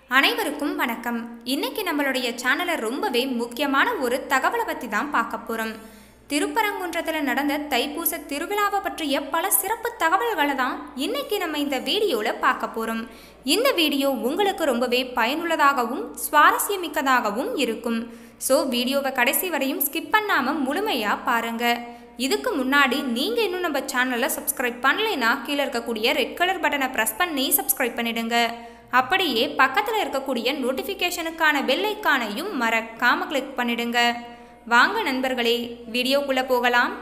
அனைவருக்கும் வணக்கம் இன்னைக்கு நம்மளுடைய சேனலை ரொம்பவே முக்கியமான ஒரு தகவலை பற்றி தான் பார்க்க போகிறோம் திருப்பரங்குன்றத்தில் நடந்த தைப்பூச திருவிழாவை பற்றிய பல சிறப்பு தகவல்களை தான் இன்னைக்கு நம்ம இந்த வீடியோவில் பார்க்க போகிறோம் இந்த வீடியோ உங்களுக்கு ரொம்பவே பயனுள்ளதாகவும் சுவாரஸ்யமிக்கதாகவும் இருக்கும் ஸோ வீடியோவை கடைசி வரையும் ஸ்கிப் பண்ணாமல் முழுமையாக பாருங்கள் இதுக்கு முன்னாடி நீங்கள் இன்னும் நம்ம சேனலை சப்ஸ்கிரைப் பண்ணலைன்னா கீழே இருக்கக்கூடிய ரெட் கலர் பட்டனை ப்ரெஸ் பண்ணி சப்ஸ்கிரைப் பண்ணிடுங்க அப்படியே பக்கத்தில் இருக்கக்கூடிய நோட்டிஃபிகேஷனுக்கான பெல் ஐக்கானையும் மறக்காம கிளிக் பண்ணிடுங்க வாங்க நண்பர்களே வீடியோக்குள்ளே போகலாம்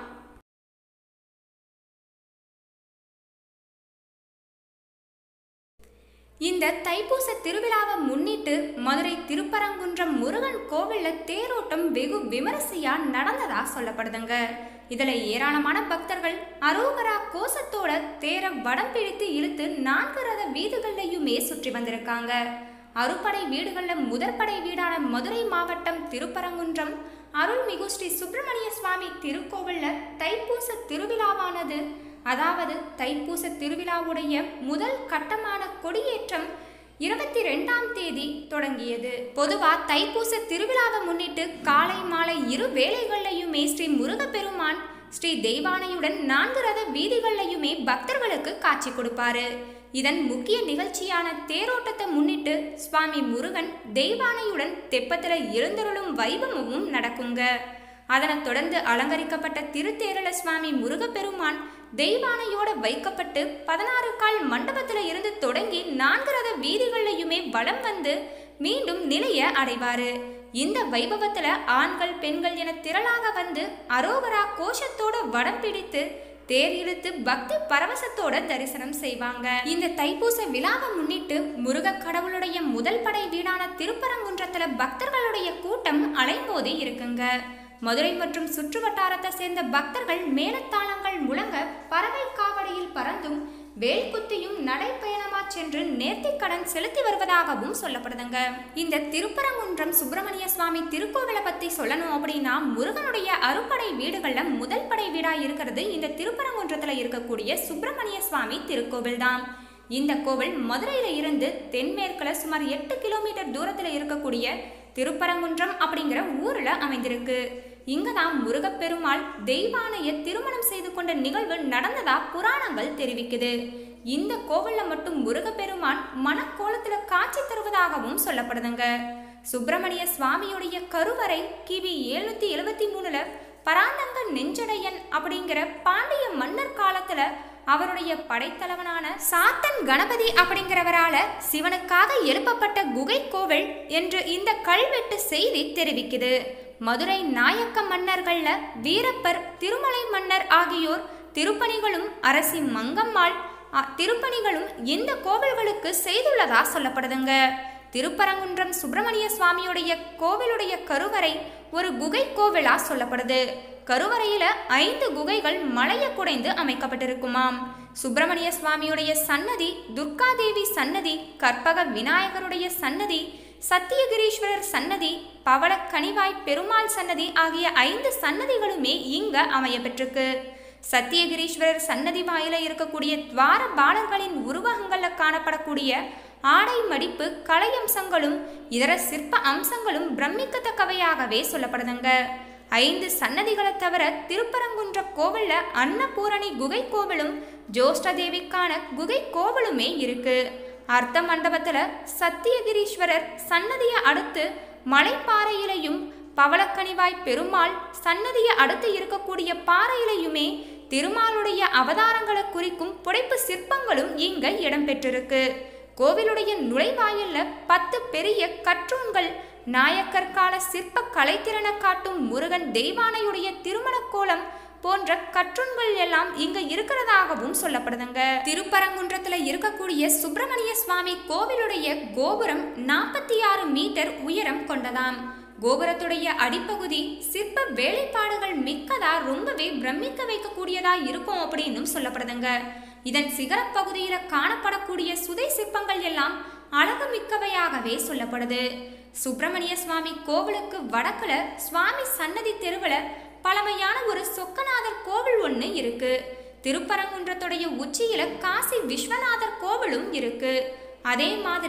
இந்த தைப்பூச திருவிழாவை முன்னிட்டு மதுரை திருப்பரங்குன்றம் முருகன் கோவிலில் தேரோட்டம் வெகு விமரிசையா நடந்ததா சொல்லப்படுதுங்க இதுல ஏராளமான பக்தர்கள் அரோகரா கோஷத்தோட தேரை வடம் பிடித்து இழுத்து நான்கு ரத வீடுகள்லையுமே சுற்றி வந்திருக்காங்க அறுபடை வீடுகள்ல முதற்படை வீடான மதுரை மாவட்டம் திருப்பரங்குன்றம் அருள்மிகு ஸ்ரீ சுப்பிரமணிய சுவாமி திருக்கோவில்ல தைப்பூச திருவிழாவானது அதாவது தைப்பூச திருவிழாவுடைய முதல் கட்டமான கொடியேற்றம் இருபத்தி ரெண்டாம் தேதி தொடங்கியது பொதுவா தைப்பூச திருவிழாவை முன்னிட்டு காலை மாலை இரு வேளைகள்லையுமே ஸ்ரீ முருகப்பெருமான் ஸ்ரீ தெய்வானையுடன் நான்கு ரத வீதிகள்லையுமே பக்தர்களுக்கு காட்சி கொடுப்பாரு இதன் முக்கிய நிகழ்ச்சியான தேரோட்டத்தை முன்னிட்டு சுவாமி முருகன் தெய்வானையுடன் தெப்பத்துல எழுந்தருளும் வைபவமும் நடக்குங்க அதனைத் தொடர்ந்து அலங்கரிக்கப்பட்ட திருத்தேரள சுவாமி முருகப்பெருமான் தெய்வானையோட வைக்கப்பட்டு பதினாறு கால் மண்டபத்துல இருந்து தொடங்கி நான்கு ரத வீதிகள்லையுமே வலம் வந்து மீண்டும் நிலைய அடைவாரு இந்த வைபவத்துல ஆண்கள் பெண்கள் என திரளாக வந்து அரோகரா கோஷத்தோட வடம் பிடித்து தேர் இழுத்து பக்தி பரவசத்தோட தரிசனம் செய்வாங்க இந்த தைப்பூச விழாவை முன்னிட்டு முருக கடவுளுடைய முதல் படை வீடான திருப்பரங்குன்றத்துல பக்தர்களுடைய கூட்டம் அலைமோதி இருக்குங்க மதுரை மற்றும் சுற்று வட்டாரத்தை சேர்ந்த பக்தர்கள் மேலத்தாளங்கள் முழங்க பறவை காவடியில் பறந்தும் வேல் குத்தியும் நடைப்பயணமா சென்று நேர்த்திக்கடன் செலுத்தி வருவதாகவும் சொல்லப்படுதுங்க இந்த திருப்பரங்குன்றம் சுப்பிரமணிய சுவாமி திருக்கோவிலை பத்தி சொல்லணும் அப்படின்னா முருகனுடைய அறுபடை வீடுகள்ல முதல் படை வீடா இருக்கிறது இந்த திருப்பரங்குன்றத்துல இருக்கக்கூடிய சுப்பிரமணிய சுவாமி திருக்கோவில் தான் இந்த கோவில் மதுரையில இருந்து தென்மேற்குல சுமார் எட்டு கிலோமீட்டர் தூரத்துல இருக்கக்கூடிய திருப்பரங்குன்றம் அப்படிங்கிற ஊர்ல அமைந்திருக்கு இங்கதான் முருகப்பெருமாள் தெய்வானைய திருமணம் செய்து கொண்ட நிகழ்வு நடந்ததா புராணங்கள் தெரிவிக்குது இந்த கோவில்ல மட்டும் முருகப்பெருமான் மனக்கோலத்துல காட்சி தருவதாகவும் சொல்லப்படுதுங்க சுப்பிரமணிய சுவாமியுடைய கருவறை கிபி எழுநூத்தி எழுபத்தி மூணுல பராந்தங்க நெஞ்சடையன் அப்படிங்கிற பாண்டிய மன்னர் காலத்துல அவருடைய படைத்தலைவனான சாத்தன் கணபதி அப்படிங்கிறவரால சிவனுக்காக எழுப்பப்பட்ட குகை கோவில் என்று இந்த கல்வெட்டு செய்தி தெரிவிக்குது மதுரை நாயக்க மன்னர்கள்ல வீரப்பர் திருமலை மன்னர் ஆகியோர் திருப்பணிகளும் அரசி மங்கம்மாள் திருப்பணிகளும் இந்த கோவில்களுக்கு செய்துள்ளதா சொல்லப்படுதுங்க திருப்பரங்குன்றம் சுப்பிரமணிய சுவாமியுடைய கோவிலுடைய கருவறை ஒரு குகை கோவிலா சொல்லப்படுது கருவறையில ஐந்து குகைகள் மலைய குடைந்து அமைக்கப்பட்டிருக்குமாம் சுப்பிரமணிய சுவாமியுடைய சன்னதி துர்காதேவி சன்னதி கற்பக விநாயகருடைய சன்னதி சத்தியகிரீஸ்வரர் சன்னதி பவள கனிவாய் பெருமாள் சன்னதி ஆகிய ஐந்து சன்னதிகளுமே இங்க அமையப்பெற்றிருக்கு சத்தியகிரீஸ்வரர் சன்னதி வாயில இருக்கக்கூடிய துவார பாலர்களின் உருவகங்கள்ல காணப்படக்கூடிய ஆடை மடிப்பு கலை அம்சங்களும் இதர சிற்ப அம்சங்களும் பிரமிக்கத்தக்கவையாகவே சொல்லப்படுதுங்க ஐந்து சன்னதிகளை தவிர திருப்பரங்குன்ற கோவில்ல அன்னபூரணி குகை கோவிலும் ஜோஷ்டதேவிக்கான குகை கோவிலுமே இருக்கு அர்த்த மண்டபத்துல சத்தியகிரீஸ்வரர் சன்னதியை அடுத்து மலைப்பாறையிலையும் பவளக்கனிவாய் பெருமாள் சன்னதியை அடுத்து இருக்கக்கூடிய பாறையிலையுமே திருமாலுடைய அவதாரங்களை குறிக்கும் புடைப்பு சிற்பங்களும் இங்க இடம்பெற்றிருக்கு கோவிலுடைய நுழைவாயில்ல பத்து பெரிய கற்றூன்கள் நாயக்கர் கால சிற்ப கலைத்திறனை காட்டும் முருகன் தெய்வானையுடைய திருமண கோலம் போன்ற கற்றுண்கள் எல்லாம் இங்க இருக்கிறதாகவும் சொல்லப்படுதுங்க திருப்பரங்குன்றத்துல இருக்கக்கூடிய சுப்பிரமணிய சுவாமி கோவிலுடைய கோபுரம் நாற்பத்தி ஆறு மீட்டர் உயரம் கொண்டதாம் கோபுரத்துடைய அடிப்பகுதி சிற்ப வேலைப்பாடுகள் மிக்கதா ரொம்பவே பிரமிக்க வைக்கக்கூடியதா இருக்கும் அப்படின்னும் சொல்லப்படுதுங்க இதன் சிகரப் பகுதியில காணப்படக்கூடிய சுதை சிற்பங்கள் எல்லாம் அழகு மிக்கவையாகவே சொல்லப்படுது சுப்பிரமணிய சுவாமி கோவிலுக்கு வடக்குல சுவாமி சன்னதி தெருவுல பழமையான ஒரு சொக்கநாதர் கோவில் ஒன்று இருக்கு திருப்பரங்குன்றத்துடைய உச்சியில காசி விஸ்வநாதர் கோவிலும் இருக்கு அதே மாதிரி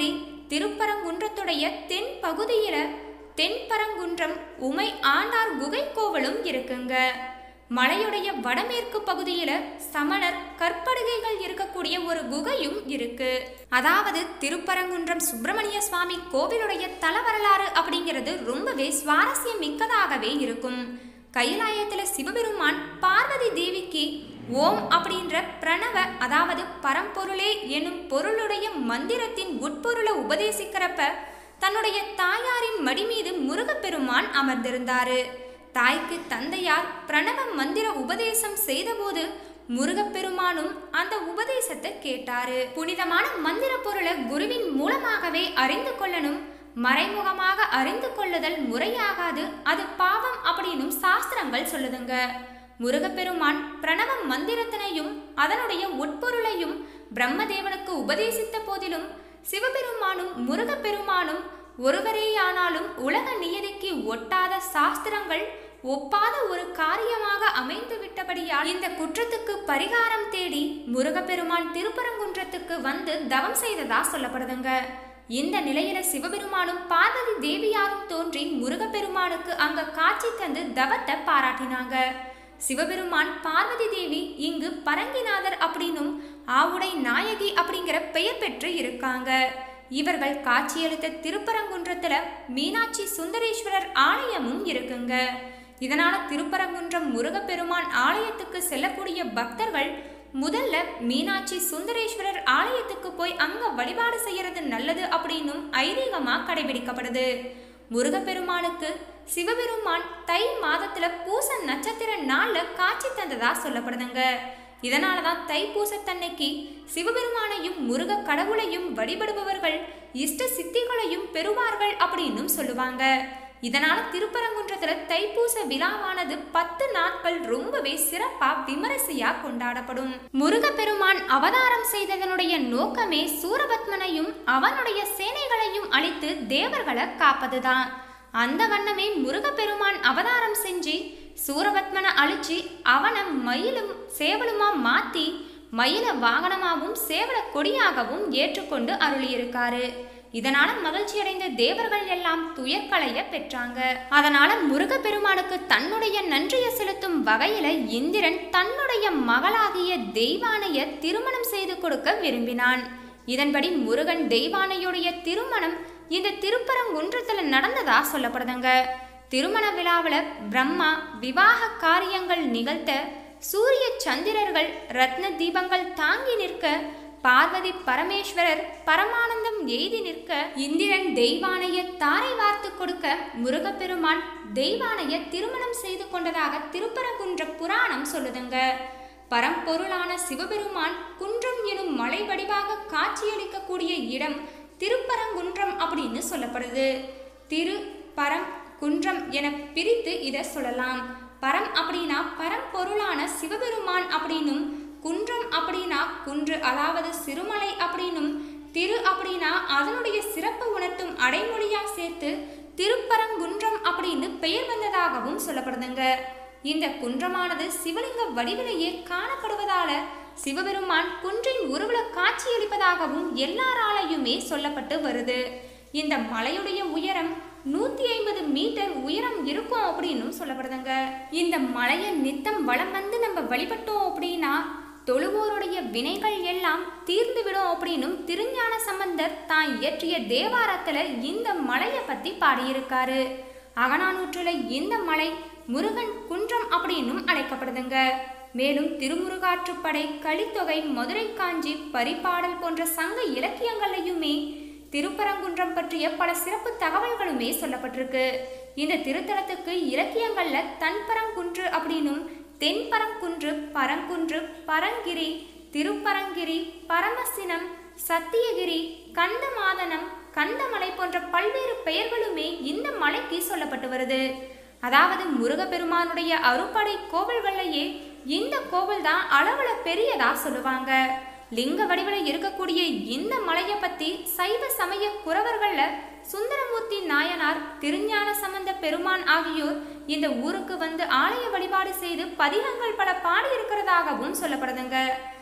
திருப்பரங்குன்றத்துடைய தென் பகுதியில தென்பரங்குன்றம் உமை ஆண்டார் குகை கோவிலும் இருக்குங்க மலையுடைய வடமேற்கு பகுதியில சமணர் கற்படுகைகள் இருக்கக்கூடிய ஒரு குகையும் இருக்கு அதாவது திருப்பரங்குன்றம் சுப்பிரமணிய சுவாமி கோவிலுடைய தல வரலாறு அப்படிங்கிறது ரொம்பவே சுவாரஸ்யம் மிக்கதாகவே இருக்கும் கைலாயத்துல சிவபெருமான் பார்வதி தேவிக்கு ஓம் அப்படின்ற பிரணவ அதாவது பரம்பொருளே எனும் பொருளுடைய மந்திரத்தின் உட்பொருளை உபதேசிக்கிறப்ப தன்னுடைய தாயாரின் மடி மீது முருகப்பெருமான் அமர்ந்திருந்தாரு தாய்க்கு தந்தையார் பிரணவ மந்திர உபதேசம் செய்தபோது முருகப்பெருமானும் அந்த உபதேசத்தை கேட்டாரு புனிதமான மந்திர பொருளை குருவின் மூலமாகவே அறிந்து கொள்ளணும் மறைமுகமாக அறிந்து கொள்ளுதல் முறையாகாது அது பாவம் அப்படின்னும் சாஸ்திரங்கள் சொல்லுதுங்க முருகப்பெருமான் பிரணவ மந்திரத்தினையும் அதனுடைய உட்பொருளையும் பிரம்மதேவனுக்கு உபதேசித்த போதிலும் சிவபெருமானும் முருகப்பெருமானும் ஒருவரேயானாலும் உலக நியதிக்கு ஒட்டாத சாஸ்திரங்கள் ஒப்பாத ஒரு காரியமாக அமைந்து விட்டபடியால் இந்த குற்றத்துக்கு பரிகாரம் தேடி முருகப்பெருமான் திருப்பரங்குன்றத்துக்கு வந்து தவம் செய்ததா சொல்லப்படுதுங்க இந்த நிலையில சிவபெருமானும் பார்வதி தேவியாரும் தோன்றி முருகப்பெருமானுக்கு அங்க காட்சி தந்து தவத்தை பாராட்டினாங்க சிவபெருமான் பார்வதி தேவி இங்கு பரங்கிநாதர் அப்படின்னும் ஆவுடை நாயகி அப்படிங்கிற பெயர் பெற்று இருக்காங்க இவர்கள் காட்சியளித்த திருப்பரங்குன்றத்துல மீனாட்சி சுந்தரேஸ்வரர் ஆலயமும் இருக்குங்க இதனால திருப்பரங்குன்றம் முருகப்பெருமான் ஆலயத்துக்கு செல்லக்கூடிய பக்தர்கள் முதல்ல மீனாட்சி சுந்தரேஸ்வரர் ஆலயத்துக்கு போய் அங்க வழிபாடு செய்யறது நல்லது அப்படின்னும் ஐதீகமா கடைபிடிக்கப்படுது முருகப்பெருமானுக்கு சிவபெருமான் தை மாதத்துல பூச நட்சத்திர நாள்ல காட்சி தந்ததா சொல்லப்படுதுங்க இதனாலதான் தைப்பூசத்தன்னைக்கு சிவபெருமானையும் முருக கடவுளையும் வழிபடுபவர்கள் இஷ்ட சித்திகளையும் பெறுவார்கள் அப்படின்னும் சொல்லுவாங்க இதனால திருப்பரங்குன்றத்துல தைப்பூச விழாவானது பத்து நாட்கள் ரொம்பவே சிறப்பா விமரிசையா கொண்டாடப்படும் முருகப்பெருமான் அவதாரம் செய்ததனுடைய நோக்கமே சூரபத்மனையும் அவனுடைய சேனைகளையும் அழித்து தேவர்களை காப்பதுதான் அந்த வண்ணமே முருகப்பெருமான் அவதாரம் செஞ்சு சூரபத்மனை அழிச்சு அவனை மயிலும் சேவலுமா மாத்தி மயில வாகனமாகவும் சேவல கொடியாகவும் ஏற்றுக்கொண்டு அருளியிருக்காரு இதனால மகிழ்ச்சி அடைந்த தேவர்கள் எல்லாம் துயர்களைய பெற்றாங்க அதனால முருகப்பெருமானுக்கு தன்னுடைய நன்றியை செலுத்தும் வகையில இந்திரன் தன்னுடைய மகளாகிய தெய்வானைய திருமணம் செய்து கொடுக்க விரும்பினான் இதன்படி முருகன் தெய்வானையுடைய திருமணம் இந்த திருப்பரங்குன்றத்துல நடந்ததா சொல்லப்படுதுங்க திருமண விழாவில் பிரம்மா விவாக காரியங்கள் நிகழ்த்த சூரிய சந்திரர்கள் ரத்ன தீபங்கள் தாங்கி நிற்க பார்வதி பரமேஸ்வரர் பரமானந்தம் எய்தி நிற்க இந்திரன் தெய்வானைய தாரை வார்த்து கொடுக்க முருகப்பெருமான் தெய்வானைய திருமணம் செய்து கொண்டதாக திருப்பரங்குன்ற புராணம் சொல்லுதுங்க பரம்பொருளான சிவபெருமான் குன்றம் எனும் மலை வடிவாக காட்சியளிக்கக்கூடிய இடம் திருப்பரங்குன்றம் அப்படின்னு சொல்லப்படுது திரு பரம் குன்றம் என பிரித்து இதை சொல்லலாம் பரம் அப்படின்னா பரம்பொருளான சிவபெருமான் அப்படின்னும் குன்றம் அப்படின்னா குன்று அதாவது சிறுமலை அப்படின்னும் திரு அப்படின்னா அதனுடைய சிறப்பு உணர்த்தும் அடைமொழியா சேர்த்து திருப்பரங்குன்றம் அப்படின்னு பெயர் வந்ததாகவும் சொல்லப்படுதுங்க இந்த குன்றமானது சிவலிங்க வடிவிலேயே காணப்படுவதால சிவபெருமான் குன்றின் உருவல காட்சியளிப்பதாகவும் எல்லாராலையுமே சொல்லப்பட்டு வருது இந்த மலையுடைய உயரம் நூத்தி ஐம்பது மீட்டர் உயரம் இருக்கும் அப்படின்னும் சொல்லப்படுதுங்க இந்த மலையை நித்தம் வளம் வந்து நம்ம வழிபட்டோம் அப்படின்னா தொழுவோருடைய வினைகள் எல்லாம் தீர்ந்து விடும் அப்படின்னும் திருஞான சம்பந்தர் தான் இயற்றிய தேவாரத்துல இந்த மலையை பத்தி பாடியிருக்காரு அகநானூற்றுல இந்த மலை முருகன் குன்றம் அப்படின்னும் அழைக்கப்படுதுங்க மேலும் திருமுருகாற்றுப்படை கலித்தொகை மதுரை காஞ்சி பரிபாடல் போன்ற சங்க இலக்கியங்களையுமே திருப்பரங்குன்றம் பற்றிய பல சிறப்பு தகவல்களுமே சொல்லப்பட்டிருக்கு இந்த திருத்தலத்துக்கு இலக்கியங்கள்ல தன்பரங்குன்று அப்படின்னும் தென்பரங்குன்று பரங்குன்று பரங்கிரி திருப்பரங்கிரி பரமசினம் சத்தியகிரி கந்தமாதனம் கந்தமலை போன்ற பல்வேறு பெயர்களுமே இந்த மலைக்கு சொல்லப்பட்டு வருது அதாவது முருகப்பெருமானுடைய அருப்படை கோவில்கள்லயே இந்த கோவில் தான் அளவுல பெரியதா சொல்லுவாங்க லிங்க வடிவில் இருக்கக்கூடிய இந்த மலையை பத்தி சைவ சமய குறவர்கள்ல சுந்தரமூர்த்தி நாயனார் திருஞான சம்பந்த பெருமான் ஆகியோர் இந்த ஊருக்கு வந்து ஆலய வழிபாடு செய்து பதிகங்கள் பல பாடி இருக்கிறதாகவும் சொல்லப்படுதுங்க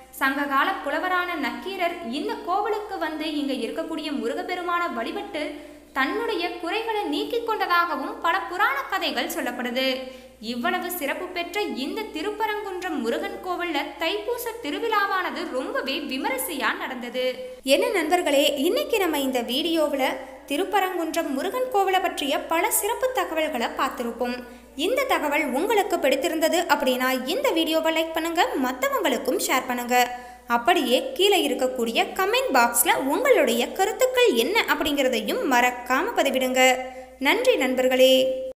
சங்ககால புலவரான நக்கீரர் இந்த கோவிலுக்கு வந்து இங்க இருக்கக்கூடிய முருகப்பெருமான வழிபட்டு தன்னுடைய குறைகளை நீக்கிக் கொண்டதாகவும் பல புராண கதைகள் சொல்லப்படுது இவ்வளவு சிறப்பு பெற்ற இந்த திருப்பரங்குன்றம் முருகன் கோவில்ல தைப்பூச திருவிழாவானது ரொம்பவே விமரிசையா நடந்தது என்ன நண்பர்களே இன்னைக்கு நம்ம இந்த வீடியோவில் திருப்பரங்குன்றம் முருகன் கோவிலை பற்றிய பல சிறப்பு தகவல்களை பார்த்துருப்போம் இந்த தகவல் உங்களுக்கு பிடித்திருந்தது அப்படின்னா இந்த வீடியோவை லைக் பண்ணுங்க மற்றவங்களுக்கும் ஷேர் பண்ணுங்க அப்படியே கீழே இருக்கக்கூடிய கமெண்ட் பாக்ஸில் உங்களுடைய கருத்துக்கள் என்ன அப்படிங்கிறதையும் மறக்காம பதிவிடுங்க நன்றி நண்பர்களே